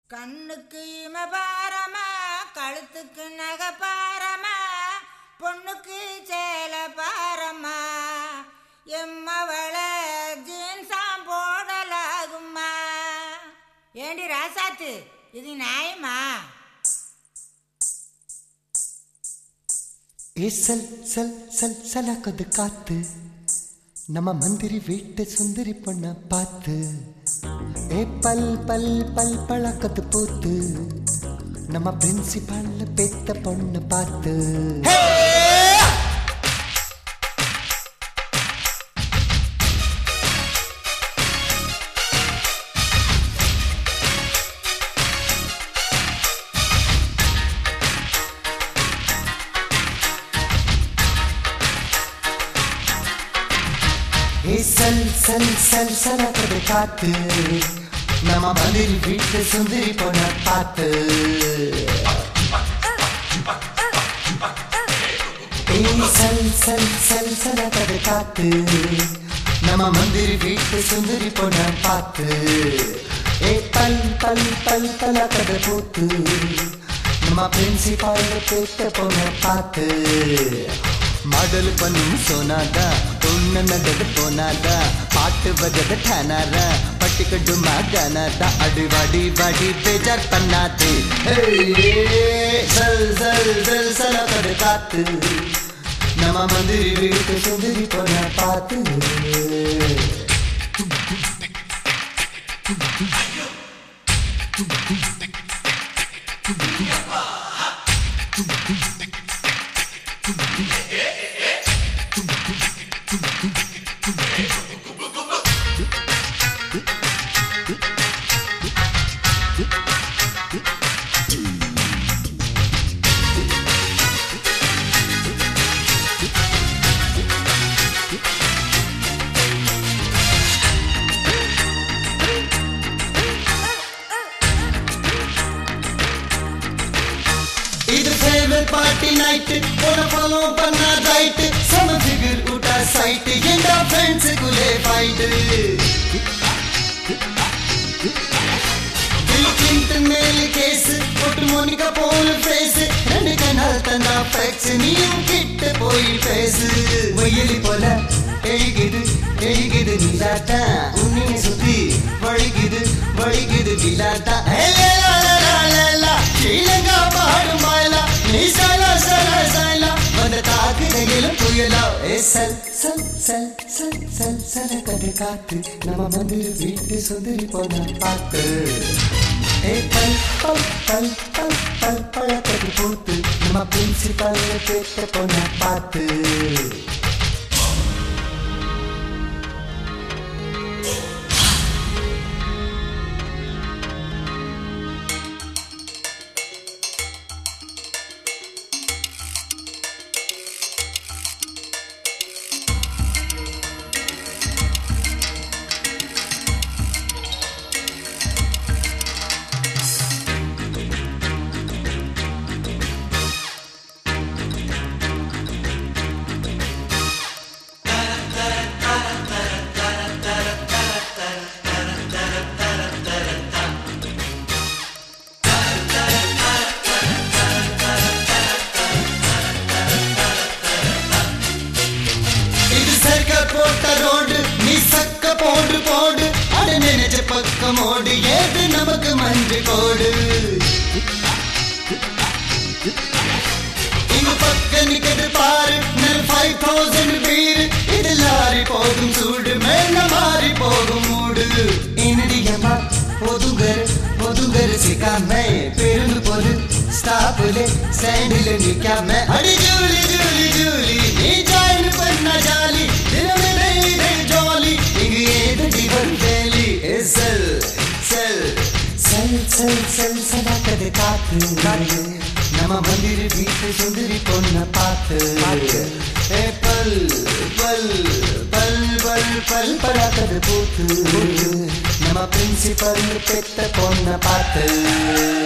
கண்ணுக்கு இம பாரமா கழுத்துக்கு நகை பாரமா பொண்ணுக்கு சேல பாரமா எம்மவள ஜீன்ஸாம் போடலாகுமா ஏண்டி ராசாத்து இது நியாயமா ஏ சல் சல் சல் சலக்கது காத்து நம்ம மந்திரி வீட்டு சுந்தரி பொண்ண பார்த்து ஏ பல் பல் பல் பழக்கத்து பூத்து நம்ம பிரின்சிபால் பெத்த பொண்ண பார்த்து ஏ சல் சல் சல் சலக்கது காத்து நம்ம மந்திரி வீட்டு சுந்தரி பொண்ண பார்த்து ஏய் சல் சல் சல் சலக்கது காத்து நம்ம மந்திரி வீட்டு சுந்தரி பொண்ண பார்த்து ஏ பல் பல் பல் பலக்கது பூத்து நம்ம பிரின்சிபால் பேத்த பொண்ண பார்த்து மாடல் பண்ணும் சோனாதா பொண்ணு நகது போனாதா பாட்டு வகது ठानारा பட்டிக்கட்டு மாகானாதா அடி வாடி வாடி பேஜார் பண்ணாது சல் சல் சல் சல கடு காத்து நம்ம மந்திரி வீட்டு சுந்தரி பொண்ண பார்த்து இது ஃபேவரட் பார்ட்டி நைட் போன ஃபாலோ பண்ணா ரைட் சம ஃபிகர் உட்டா சைட் எங்க ஃப்ரெண்ட்ஸுக்குள்ளே ஃபைட் பில் கிளின்டன் மேல கேஸ் பொட்டு மோனிகா போல ஃபேஸ் ரெண்டு கண்ணால் தந்தா ஃபேக்ஸ் நீயும் கிட்ட போய் பேசு வெயிலி போல எழுகுது எழுகுது நீலாட்டா உன்னைய சுத்தி வழிகுது வழிகுது நீலாட்டா ஸ்ரீலங்கா பாடும் மாயலா நீ சலா சலா சலா வந்த தாக்குதையிலும் புயலா ஏ சல் சல் சல் சல் சல் சல கதை காத்து நம்ம மந்திரி வீட்டு சுந்தரி போன பார்த்து ஏ பல் பல் பல் பல் பல் பழக்கது பூத்து நம்ம பிரின்சிபல் பேத்த பொண்ண பார்த்து இது சர்க்க போட்ட ரோடு நீ சக்க போடு போடு அட நினைச்ச பக்கம் ஓடு ஏது நமக்கு மஞ்சு கோடு இங்க பக்க நிக்கிறது பாரு நல் ஃபைவ் தௌசண்ட் பேரு இது லாரி போகும் சூடு மேல மாறி போகும் மூடு இனடியமா ஒதுங்கர் ஒதுங்கர் சிக்காம பேருந்து போது ஸ்டாப்ல ஸ்டாண்டில் நிக்காம அடி ஜூலி ஜூலி ஜூலி நீ ஜாயின் பண்ண ஜாலி தினமே டெய்லி ஜாலி இங்கு ஏது ஜீவன் வேலி செல் செல் செல் செல் செல் சதாக்கது காத்து காத்து நம்ம மந்திரி வீட்டு சுந்தரி பொண்ண பார்த்து ஏ பல் பல் பல் பல் பல் பழக்கது பூத்து நம்ம பிரின்சிபல் பெத்த பொண்ண பார்த்து